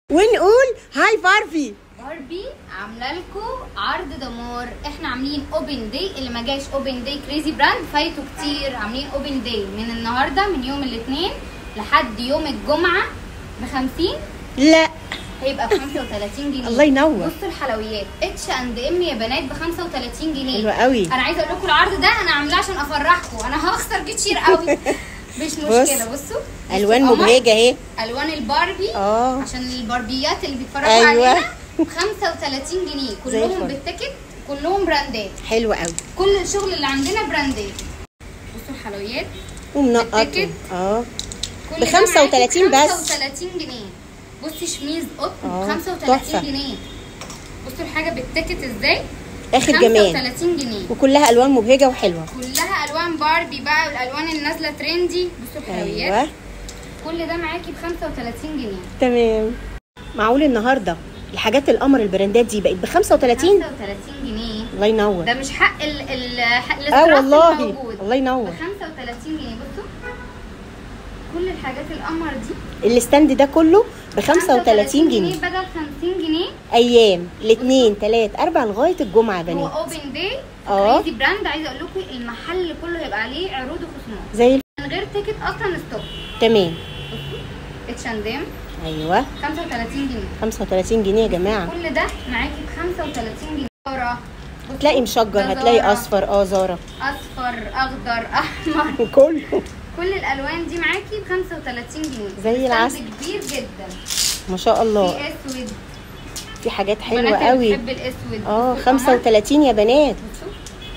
ونقول هاي باربي باربي عامله لكم عرض دمار احنا عاملين اوبن داي اللي ما جاش اوبن داي كريزي براند فايته كتير عاملين اوبن داي من النهارده من يوم الاثنين لحد يوم الجمعه ب 50 لا هيبقى ب 35 جنيه الله ينور. بصوا الحلويات اتش اند ام يا بنات ب 35 جنيه حلوة قوي. انا عايزه اقول لكم العرض ده انا عاملاه عشان افرحكم انا هخسر كتير قوي مش مشكله بصوا الوان بصوا القمر. مبهجه اهي الوان الباربي اه عشان الباربيات اللي بيتفرجوا أيوة. علينا ب 35 جنيه زي كلهم الفل. بالتيكت كلهم براندات حلوه قوي كل الشغل اللي عندنا براندات بصوا الحلويات ومنقط بالتيكت. اه كل ب ده 35 معاكي بس. 35 جنيه بصي شميز قطن آه، ب 35 تحفة. جنيه بصوا الحاجه بالتيكت ازاي اخر جمال 35 جنيه وكلها الوان مبهجه وحلوه كلها الوان باربي بقى والالوان اللي نازله ترندي بصوا الحلويات ايوه كل ده معاكي ب 35 جنيه تمام معقول النهارده الحاجات القمر البراندات دي بقت ب 35 35 جنيه الله ينور ده مش حق ال ال حق اه الاستراف والله الموجود الله ينور ب 35 جنيه بصوا كل الحاجات القمر دي الستاند ده كله ب 35 جنيه بدل 50 جنيه ايام الاثنين ثلاث اربع لغايه الجمعه يا هو بنات اوبن داي اه. كريزي براند عايزه اقول لكم المحل كله هيبقى عليه عروض وخصومات زي الف- من غير تيكت اصلا ستوب تمام اتش اند ام ايوه 35 جنيه 35 جنيه يا جماعه كل ده معاكي ب 35 جنيه زارة. بصوا، هتلاقي مشجر ده هتلاقي زارة. اصفر اه زاره اصفر اخضر احمر كله كل الالوان دي معاكي ب 35 جنيه زي ستاند العسل. كبير جدا ما شاء الله في اسود في حاجات حلوه البنات اللي قوي بتحب الاسود اه بصوا القمر. 35 يا بنات بصوا.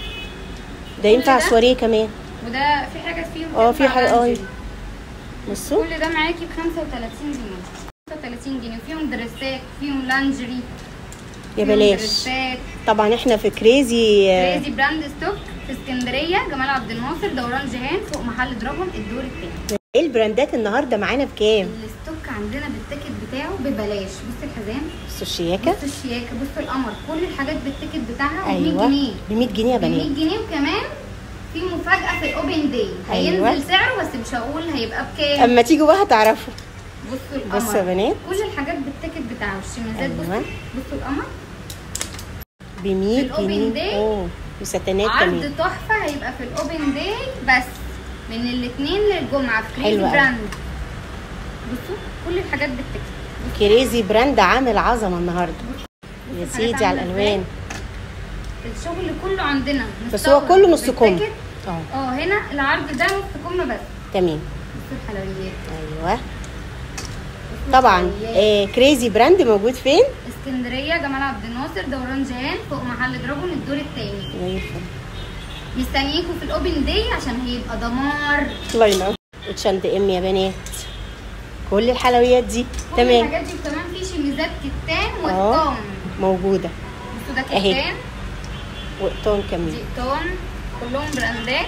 ده ينفع ده؟ سواريه كمان وده في حاجه فيهم اه، في تنفع حاجة- اه. لانجري. بصوا كل ده معاكي ب 35 جنيه 35 جنيه فيهم دريسات فيهم لانجري يا فيهم بلاش دريسات طبعا احنا في كريزي آه، كريزي براند ستوك في اسكندريه جمال عبد الناصر دوران جيهان فوق محل دراجون الدور الثاني ايه البراندات النهارده معانا بكام الستوك عندنا بالتيكت بتاعه ببلاش بصي الحزام بصوا الشياكه بصي الشياكه بصي القمر كل الحاجات بالتيكت بتاعها ب 100 ايوه جنيه ب 100 جنيه يا ب بنات 100 جنيه وكمان في مفاجاه في الاوبن داي أيوة. هينزل سعره بس مش هقول هيبقى بكام اما تيجوا بقى هتعرفوا بصوا القمر بصوا يا بنات. كل الحاجات بالتيكت بتاعه الشمازات أيوة. بصوا بصوا القمر ب 100 الأوبن جنيه داي اوه وستانات عرض كمان تحفه هيبقى في الاوبن داي بس من الاثنين للجمعه في كريزي حلو أوي. براند بصوا كل الحاجات بالتيكت كريزي براند عامل عظمه النهارده يا الحاجات سيدي على عاملة الالوان الشغل كله عندنا بس هو مستورد كله نص كم بالتيكت. اه اه هنا العرض ده نص كم بس تمام بصوا الحلويات ايوه بصوا طبعا الحلويات. آه كريزي براند موجود فين اسكندريه جمال عبد الناصر دوران جيهان فوق محل دراجون الدور الثاني زي الفل مستنييكوا في الاوبن داي عشان هيبقى دمار الله ينور وتشاند ام يا بنات كل الحلويات دي كل تمام الحاجات دي كمان في شميزات كتان اه وقطان موجوده بصوا ده أهي. كتان وقطان دي كمان قطان كلهم براندات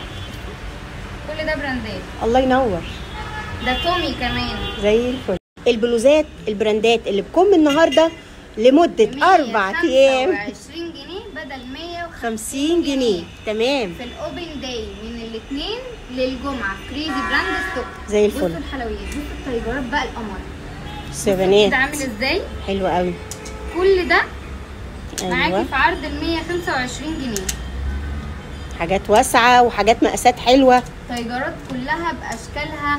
كل ده براندات الله ينور ده تومي كمان زي الفل البلوزات البراندات اللي بكم النهارده لمده اربع ايام 20 جنيه بدل 150 50 جنيه تمام في الاوبن داي من الاثنين للجمعه كريزي براند ستوك زي الفل. بصوا الحلويات بصوا التايجرات بقى القمر بصوا يا ده بنات عامل ازاي حلو قوي كل ده معاكي ايوه في عرض ال 125 جنيه حاجات واسعه وحاجات مقاسات حلوه تايجرات كلها باشكالها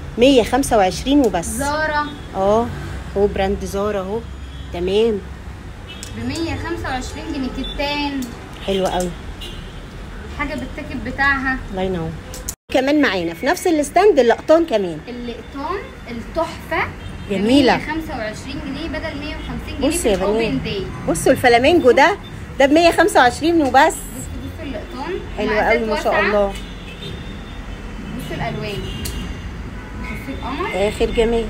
125 وبس زارا اه هو براند زارا اهو تمام ب 125 جنيه كتان حلو قوي حاجه بالتيكت بتاعها الله ينور كمان معانا في نفس الستاند اللقطان كمان القطان التحفه ب جميلة. 125 جنيه بدل 150 جنيه بصوا في يا الاوبن بنات داي بصوا الفلامينجو ده ده ب 125 وبس بصوا بصوا القطان حلو مقاسات قوي ما شاء واسعة. الله بصوا الالوان بصوا القمر اخر جمال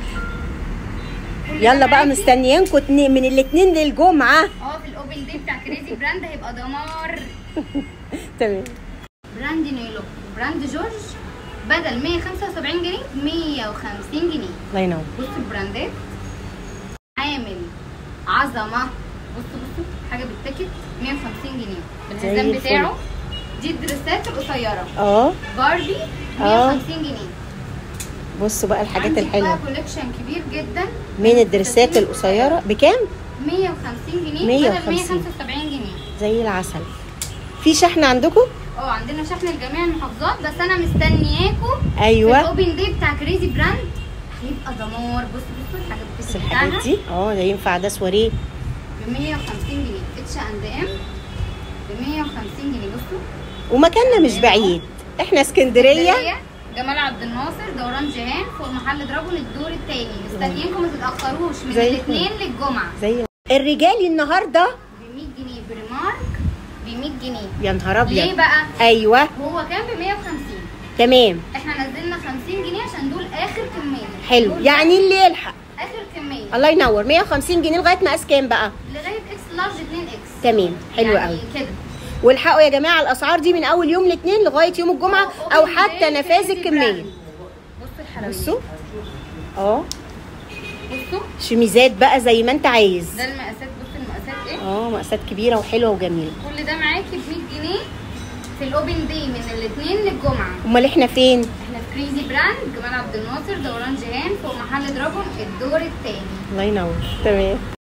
كل ده يلا بقى معاكي. مستنيينكم اتنين- من الاثنين للجمعه اه في الاوبن داي بتاع كريزي براند هيبقى دمار تمام براند نيلو براند جورج بدل 175 جنيه 150 جنيه الله ينور بصوا البراندات عامل عظمه بصوا بصوا حاجه بالتيكت 150 جنيه زي بالحزام الفل. بتاعه دي الدريسات القصيره اه باربي آه. 150 جنيه بصوا بقى الحاجات عندك الحلوه بقى كوليكشن كبير جدا من الدرسات القصيره بكام 150 جنيه 150. بدل 175 جنيه زي العسل في شحن عندكم اه عندنا شحن لجميع المحافظات بس انا مستنياكم في ايوه الاوبن داي بتاع كريزي براند هيبقى دمار بصوا بصوا الحاجات بس بتاعها الحاجات دي اه ده ينفع ده سواريه ب 150 جنيه اتش اند ام ب 150 جنيه بصوا ومكاننا مش بعيد احنا اسكندريه جمال عبد الناصر دوران جيهان فوق محل دراجون الدور الثاني مستنيينكم ما تتاخروش من زي الاثنين للجمعه زي الرجالي النهارده ب 100 جنيه بريمارك ب 100 جنيه يا نهار ليه ابيض بقى؟ ايوه هو كان ب 150 تمام احنا نزلنا 50 جنيه عشان دول اخر كميه حلو دول يعني اللي يلحق اخر كميه الله ينور 150 جنيه لغايه مقاس كام بقى لغايه اكس لارج 2 اكس تمام حلو يعني قوي كده والحقوا يا جماعه الاسعار دي من اول يوم الاثنين لغايه يوم الجمعه او Open حتى day نفاذ crazy الكميه brand. بصوا الحلويات بصوا اه بصوا شميزات بقى زي ما انت عايز ده المقاسات بصوا المقاسات ايه اه مقاسات كبيره وحلوه وجميله كل ده معاكي ب 100 جنيه في الاوبن داي من الاثنين للجمعه امال احنا فين احنا في كريزي براند جمال عبد الناصر دوران جيهان فوق محل دراجون الدور الثاني الله ينور تمام